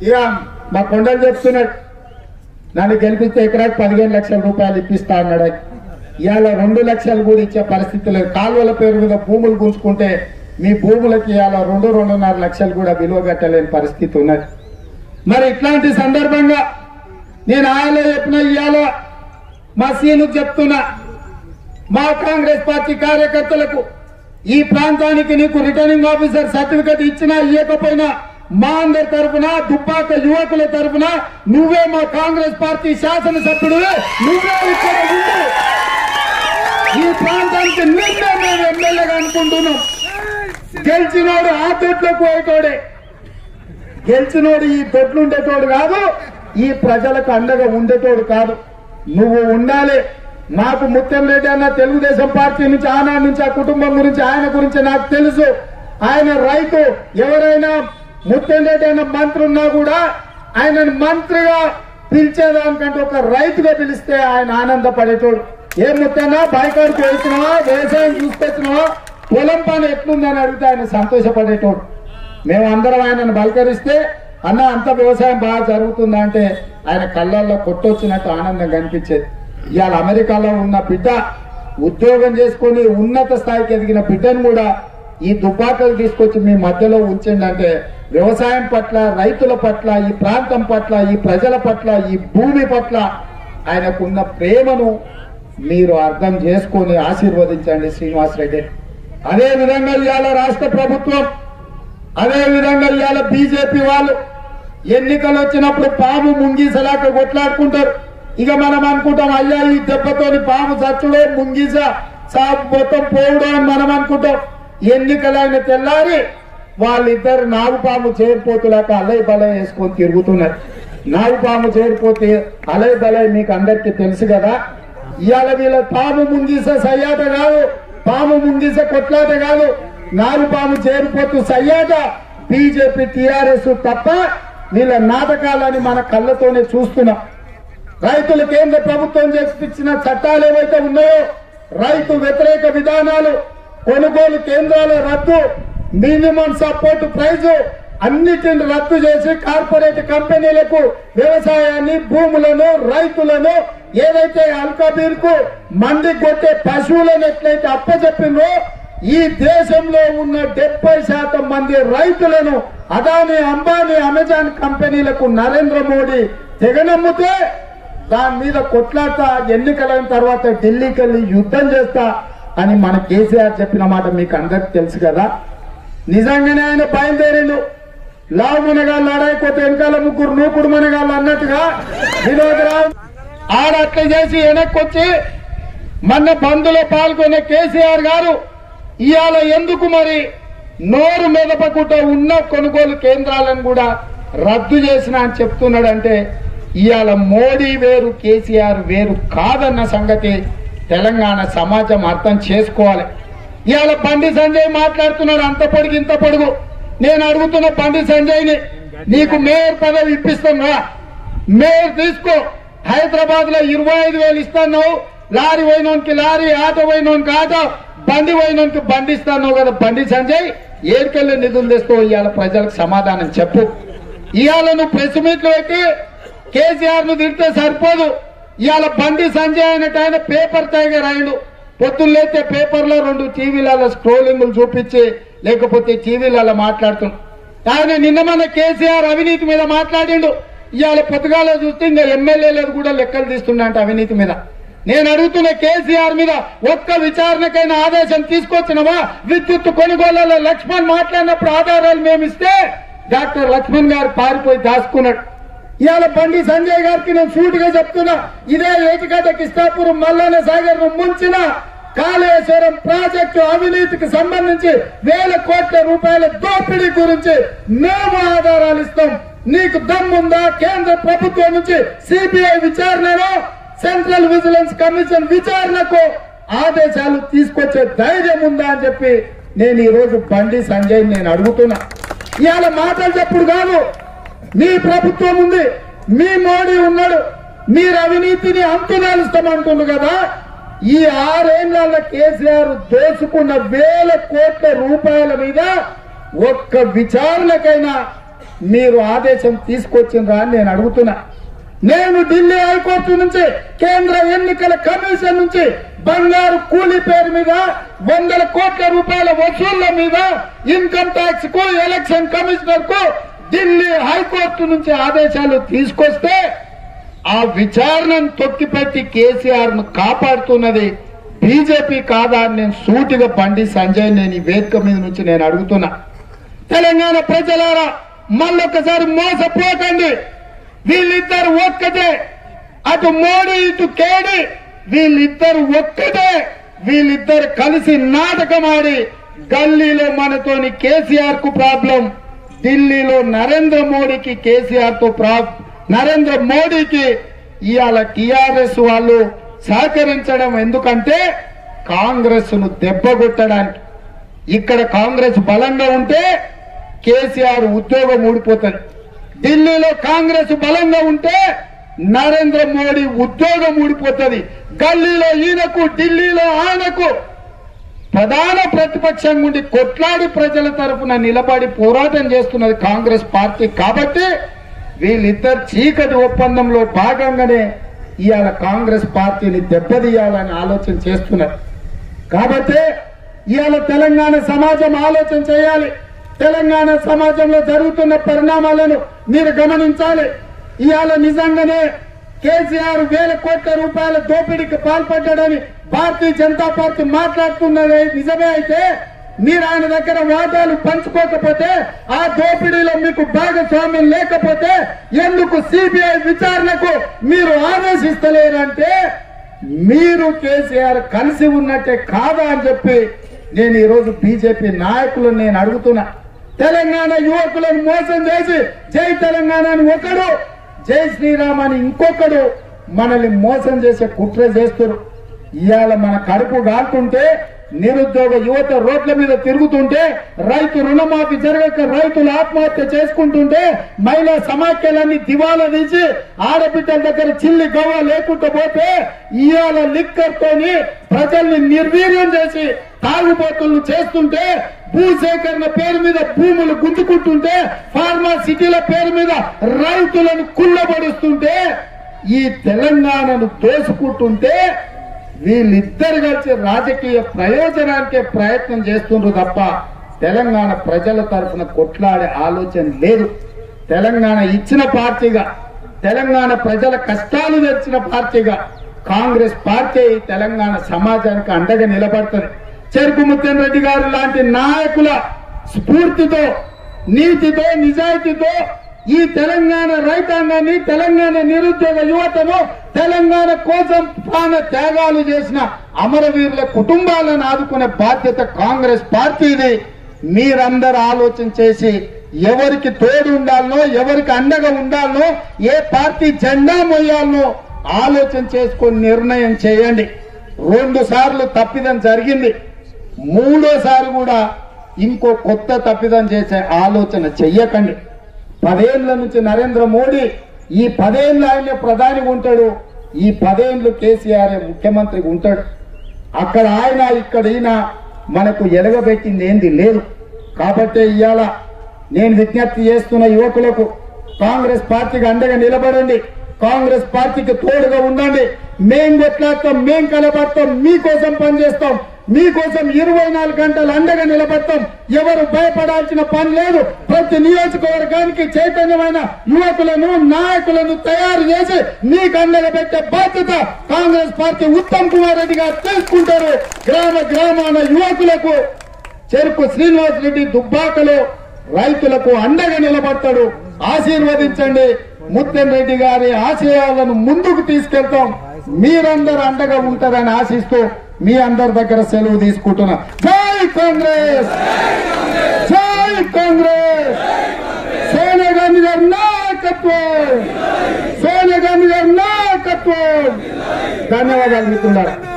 ఇక మా కొండలు చెప్తున్నాడు నన్ను గెలిపిస్తే ఎకరాకి పదిహేను లక్షల రూపాయలు ఇప్పిస్తా అన్నాడు ఆయన. ఇవాళ రెండు లక్షలు కూడా ఇచ్చే పరిస్థితి లేదు కాలువల పేరు మీద భూములు గుంజుకుంటే మీ భూములకి ఇవాళ రెండు రెండున్నర లక్షలు కూడా విలువ కట్టలేని పరిస్థితి ఉన్నది మరి ఇట్లాంటి సందర్భంగా నేను ఆయనలో చెప్పిన ఇవాళ మా సీనుకు చెప్తున్నా మా కాంగ్రెస్ పార్టీ కార్యకర్తలకు ఈ ప్రాంతానికి నీకు రిటర్నింగ్ ఆఫీసర్ సర్టిఫికెట్ ఇచ్చినా ఇవ్వకపోయినా మా అందరి తరఫున దుబ్బాక యువకుల తరఫున నువ్వే మా కాంగ్రెస్ పార్టీ శాసనసభ్యుడు నువ్వే ఇక్కడ ఉండు ఈ ప్రాంతానికి నిన్నే మేము ఎమ్మెల్యేగా అనుకుంటున్నాం గెలిచినోడు ఆ దొడ్లోకి పోయేటోడే గెలిచినోడు ఈ దొడ్లు ఉండేటోడు కాదు ఈ ప్రజలకు అండగా ఉండేటోడు కాదు నువ్వు ఉండాలి నాకు ముత్యం రెడ్డి అన్న తెలుగుదేశం పార్టీ నుంచి ఆనాడు నుంచి ఆ కుటుంబం గురించి ఆయన గురించి నాకు తెలుసు ఆయన రైతు ఎవరైనా ముత్యం రెడ్డి అన్న మంత్రి ఉన్నా కూడా ఆయనను మంత్రిగా పిలిచేదానికంటే ఒక రైతుగా పిలిస్తే ఆయన ఆనందపడేటోడు ఏం ముత్తన్నా బాయికాడికి వచ్చినావా వ్యవసాయం చూసుకొచ్చినావా పొలం పని ఎట్లుందని అడిగితే ఆయన సంతోషపడేటోడు మేమందరం ఆయనను బలకరిస్తే అన్న అంత వ్యవసాయం బాగా జరుగుతుందా అంటే ఆయన కళ్ళల్లో కొట్టొచ్చినట్టు ఆనందం కనిపించేది ఇవాళ అమెరికాలో ఉన్న బిడ్డ ఉద్యోగం చేసుకొని ఉన్నత స్థాయికి ఎదిగిన బిడ్డను కూడా ఈ దుబ్బాకలు తీసుకొచ్చి మీ మధ్యలో ఉంచండి అంటే వ్యవసాయం పట్ల రైతుల పట్ల ఈ ప్రాంతం పట్ల ఈ ప్రజల పట్ల ఈ భూమి పట్ల ఆయనకున్న ప్రేమను మీరు అర్థం చేసుకొని ఆశీర్వదించండి శ్రీనివాస్ రెడ్డి అదే విధంగా ఇవాళ రాష్ట్ర ప్రభుత్వం అదే విధంగా ఇవాళ బీజేపీ వాళ్ళు ఎన్నికలు వచ్చినప్పుడు పాము ముంగీసలాక కొట్లాడుకుంటారు ఇక మనం అనుకుంటాం అయ్యా ఈ దెబ్బతోని పాము చచ్చుడో ముంగీస సాపు మొత్తం పోవుడో అని మనం అనుకుంటాం ఎన్నికలైన తెల్లారి వాళ్ళిద్దరు నాగు పాము చేరిపోతులాక అలయ్ బలయ్ వేసుకొని తిరుగుతున్నారు నాగు పాము చేరిపోతే అలయ్ బలయ్ మీకు అందరికీ తెలుసు కదా ఇవాళ వీళ్ళ పాము ముంగీస సయ్యాట కాదు పాము ముంగీస కొట్లాట కాదు నాగు పాము చేరిపోతూ సయ్యాట బీజేపీ టీఆర్ఎస్ తప్ప వీళ్ళ నాటకాలని మన కళ్ళతోనే చూస్తున్నాం రైతులు కేంద్ర ప్రభుత్వం చేపించిన చట్టాలు ఏవైతే ఉన్నాయో రైతు వ్యతిరేక విధానాలు కొనుగోలు కేంద్రాల రద్దు మినిమం సపోర్ట్ ప్రైజ్ అన్నిటిని రద్దు చేసి కార్పొరేట్ కంపెనీలకు వ్యవసాయాన్ని భూములను రైతులను ఏదైతే అల్కబీర్ కు మంది కొట్టే పశువులను ఎట్లయితే అప్పచెప్పిందో ఈ దేశంలో ఉన్న డెబ్బై శాతం మంది రైతులను అదాని అంబానీ అమెజాన్ కంపెనీలకు నరేంద్ర మోడీ తెగనమ్మితే దాని మీద కొట్లాట ఎన్నికలైన తర్వాత ఢిల్లీకి వెళ్ళి యుద్ధం చేస్తా అని మన కేసీఆర్ చెప్పిన మాట మీకు అందరికి తెలుసు కదా నిజంగానే ఆయన బయలుదేరిండు లావు మనగాళ్ళు ఆడైపోతే వెనకాల ముగ్గురు నూకుడు మనగాళ్ళు అన్నట్టుగా వినోదరావు ఆడ అట్లా చేసి వెనక్కి వచ్చి మొన్న బంద్లో పాల్గొనే కేసీఆర్ గారు ఇవాళ ఎందుకు మరి నోరు మెదపకుండా ఉన్న కొనుగోలు కేంద్రాలను కూడా రద్దు చేసిన అని చెప్తున్నాడంటే ఇవాళ మోడీ వేరు కేసీఆర్ వేరు కాదన్న సంగతి తెలంగాణ సమాజం అర్థం చేసుకోవాలి ఇవాళ బండి సంజయ్ మాట్లాడుతున్నాడు అంత పొడుగు ఇంత పొడుగు నేను అడుగుతున్న బండి సంజయ్ని నీకు మేయర్ పదవి ఇప్పిస్తున్నా మేయర్ తీసుకో హైదరాబాద్ లో ఇరవై ఐదు వేలు ఇస్తాను లారీ పోయినోనికి లారీ ఆటో పోయినోనికి ఆటో బండి పోయినోనికి బండి ఇస్తాను కదా బండి సంజయ్ ఏడుకెళ్ళి నిధులు తెస్తూ ఇవాళ ప్రజలకు సమాధానం చెప్పు ఇవాళ నువ్వు ప్రెస్ మీట్లు పెట్టి కేసీఆర్ ను తిడితే సరిపోదు ఇవాళ బండి సంజయ్ అయినట్టు ఆయన పేపర్ టైగర్ అయిండు పొద్దున్నైతే పేపర్లో రెండు టీవీలలో స్క్రోలింగ్లు చూపించి లేకపోతే టీవీలలో మాట్లాడుతున్నాడు ఆయన నిన్న మన కేసీఆర్ అవినీతి మీద మాట్లాడిండు ఇవాళ పొద్దుగాల చూస్తే ఇంకా ఎమ్మెల్యేలు కూడా లెక్కలు తీస్తుండంట అవినీతి మీద నేను అడుగుతున్న కేసీఆర్ మీద ఒక్క విచారణకైనా ఆదేశం తీసుకొచ్చినవా విద్యుత్ కొనుగోళ్లలో లక్ష్మణ్ మాట్లాడినప్పుడు ఆధారాలు మేము ఇస్తే డాక్టర్ లక్ష్మణ్ గారు పారిపోయి దాచుకున్నాడు ఇవాళ బండి సంజయ్ గారికి నేను సూటిగా చెప్తున్నా ఇదే ఏటికాట కిష్టాపురం మల్లన్న సాగర్ ను ముంచిన కాళేశ్వరం ప్రాజెక్టు అవినీతికి సంబంధించి వేల కోట్ల రూపాయల దోపిడీ గురించి మేము ఆధారాలు ఇస్తాం నీకు దమ్ముందా కేంద్ర ప్రభుత్వం నుంచి సిబిఐ విచారణలో సెంట్రల్ విజిలెన్స్ కమిషన్ విచారణకు ఆదేశాలు తీసుకొచ్చే ధైర్యం ఉందా అని చెప్పి నేను ఈ రోజు బండి సంజయ్ నేను అడుగుతున్నా ఇవాళ మాటలు చెప్పుడు కాదు మీ ప్రభుత్వం ఉంది మీ మోడీ ఉన్నాడు మీరు అవినీతిని అంతునాలుస్తామంటుండు కదా ఈ ఆరేళ్ల కేసీఆర్ దోచుకున్న వేల కోట్ల రూపాయల మీద ఒక్క విచారణకైనా మీరు ఆదేశం తీసుకొచ్చిండ్రా అని నేను అడుగుతున్నా నేను ఢిల్లీ హైకోర్టు నుంచి కేంద్ర ఎన్నికల కమిషన్ నుంచి బంగారు కూలీ పేరు మీద వందల కోట్ల రూపాయల వసూళ్ల మీద ఇన్కమ్ ట్యాక్స్ కు ఎలక్షన్ కమిషనర్ కు ఢిల్లీ హైకోర్టు నుంచి ఆదేశాలు తీసుకొస్తే ఆ విచారణను తొక్కిపెట్టి కేసీఆర్ ను కాపాడుతున్నది బీజేపీ కాదా అని నేను సూటిగా బండి సంజయ్ నేను ఈ వేదిక మీద నుంచి నేను అడుగుతున్నా తెలంగాణ ప్రజలారా మళ్ళొక్కసారి మోసపోకండి వీళ్ళిద్దరు ఒక్కటే అటు మోడీ ఇటు కేడి వీళ్ళిద్దరు ఒక్కటే వీళ్ళిద్దరు కలిసి నాటకం ఆడి గల్లీలో మనతోని కేసీఆర్ కు ప్రాబ్లం ఢిల్లీలో నరేంద్ర మోడీకి కేసీఆర్ తో ప్రా నరేంద్ర మోడీకి ఇవాళ టిఆర్ఎస్ వాళ్ళు సహకరించడం ఎందుకంటే కాంగ్రెస్ ను దెబ్బగొట్టడానికి ఇక్కడ కాంగ్రెస్ బలంగా ఉంటే కేసీఆర్ ఉద్యోగం ఊడిపోతుంది ఢిల్లీలో కాంగ్రెస్ బలంగా ఉంటే నరేంద్ర మోడీ ఉద్యోగం ఊడిపోతుంది గల్లీలో ఈయనకు ఢిల్లీలో ఆయనకు ప్రధాన ప్రతిపక్షం నుండి కొట్లాడి ప్రజల తరఫున నిలబడి పోరాటం చేస్తున్నది కాంగ్రెస్ పార్టీ కాబట్టి వీళ్ళిద్దరు చీకటి ఒప్పందంలో భాగంగానే ఇవాళ కాంగ్రెస్ పార్టీని దెబ్బతీయాలని ఆలోచన చేస్తున్నారు కాబట్టి ఇవాళ తెలంగాణ సమాజం ఆలోచన చేయాలి తెలంగాణ సమాజంలో జరుగుతున్న పరిణామాలను మీరు గమనించాలి ఇవాళ నిజంగానే కేసీఆర్ వేల కోట్ల రూపాయల దోపిడీకి పాల్పడ్డాడని భారతీయ జనతా పార్టీ మాట్లాడుతున్నది నిజమే అయితే మీరు ఆయన దగ్గర వాదాలు పంచుకోకపోతే ఆ దోపిడీలో మీకు భాగస్వామ్యం లేకపోతే ఎందుకు సిబిఐ విచారణకు మీరు ఆదేశిస్తలేరంటే మీరు కేసీఆర్ కలిసి ఉన్నట్టే కాదా అని చెప్పి నేను ఈరోజు బీజేపీ నాయకులను నేను అడుగుతున్నా తెలంగాణ యువకులను మోసం చేసి జై తెలంగాణ అని ఒకడు జై శ్రీరామ్ అని ఇంకొకడు మనల్ని మోసం చేసే కుట్ర చేస్తారు ఇవాళ మన కడుపు గాలుతుంటే నిరుద్యోగ యువత రోడ్ల మీద తిరుగుతుంటే రైతు రుణమాఫీ జరగక రైతులు ఆత్మహత్య చేసుకుంటుంటే మహిళా సమాఖ్యలన్నీ దివాలా తీసి ఆడబిడ్డల దగ్గర చిల్లి గవ్వ లేకుండా పోతే ఇవాళ లిక్కర్ తోని ప్రజల్ని నిర్వీర్యం చేసి తాగుబోతులు చేస్తుంటే భూసేకరణ పేరు మీద భూములు గుంజుకుంటుంటే ఫార్మా సిటీల పేరు మీద రైతులను కుళ్ళబడుస్తుంటే ఈ తెలంగాణను దోసుకుంటుంటే వీళ్ళిద్దరు కలిసి రాజకీయ ప్రయోజనానికే ప్రయత్నం చేస్తుండ్రు తప్ప తెలంగాణ ప్రజల తరఫున కొట్లాడే ఆలోచన లేదు తెలంగాణ ఇచ్చిన పార్టీగా తెలంగాణ ప్రజల కష్టాలు తెచ్చిన పార్టీగా కాంగ్రెస్ పార్టీ తెలంగాణ సమాజానికి అండగా నిలబడుతుంది చెరుకు ముత్యం రెడ్డి గారు లాంటి నాయకుల స్ఫూర్తితో నీతితో నిజాయితీతో ఈ తెలంగాణ రైతాంగాన్ని తెలంగాణ నిరుద్యోగ యువతను తెలంగాణ కోసం ప్రాణ త్యాగాలు చేసిన అమరవీరుల కుటుంబాలను ఆదుకునే బాధ్యత కాంగ్రెస్ పార్టీది మీరందరూ ఆలోచన చేసి ఎవరికి తోడు ఉండాలనో ఎవరికి అండగా ఉండాలనో ఏ పార్టీ జెండా మొయ్యాలనో ఆలోచన చేసుకొని నిర్ణయం చేయండి రెండు సార్లు తప్పిదం జరిగింది మూడోసారి కూడా ఇంకో కొత్త తప్పిదం చేసే ఆలోచన చెయ్యకండి పదేళ్ల నుంచి నరేంద్ర మోడీ ఈ పదేళ్ళు ఆయన ప్రధాని ఉంటాడు ఈ పదేళ్ళు కేసీఆర్ ముఖ్యమంత్రి ఉంటాడు అక్కడ ఆయన ఇక్కడ ఈయన మనకు ఎలగబెట్టింది ఏంది లేదు కాబట్టి ఇవాళ నేను విజ్ఞప్తి చేస్తున్న యువకులకు కాంగ్రెస్ పార్టీకి అండగా నిలబడండి కాంగ్రెస్ పార్టీకి తోడుగా ఉండండి మేం కొట్లాడతాం మేం కలబడతాం మీకోసం పనిచేస్తాం మీకోసం ఇరవై నాలుగు గంటలు అండగా నిలబడతాం ఎవరు భయపడాల్సిన పని లేదు ప్రతి నియోజకవర్గానికి చైతన్యమైన యువకులను నాయకులను తయారు చేసి మీకు అండగా పెట్టే బాధ్యత కాంగ్రెస్ పార్టీ ఉత్తమ్ కుమార్ రెడ్డి గారు తీసుకుంటారు గ్రామ గ్రామాన యువకులకు చెరుకు శ్రీనివాస్ రెడ్డి దుబ్బాకలో రైతులకు అండగా నిలబడతాడు ఆశీర్వదించండి ముత్యం రెడ్డి గారి ఆశయాలను ముందుకు తీసుకెళ్తాం మీరందరూ అండగా ఉంటారని ఆశిస్తూ మీ అందరి దగ్గర సెలవు తీసుకుంటున్నా జై కాంగ్రెస్ జై కాంగ్రెస్ సోనియా గాంధీ గారి నాయకత్వం సోనియా గాంధీ గారి నాయకత్వం ధన్యవాదాలు మిత్రులారా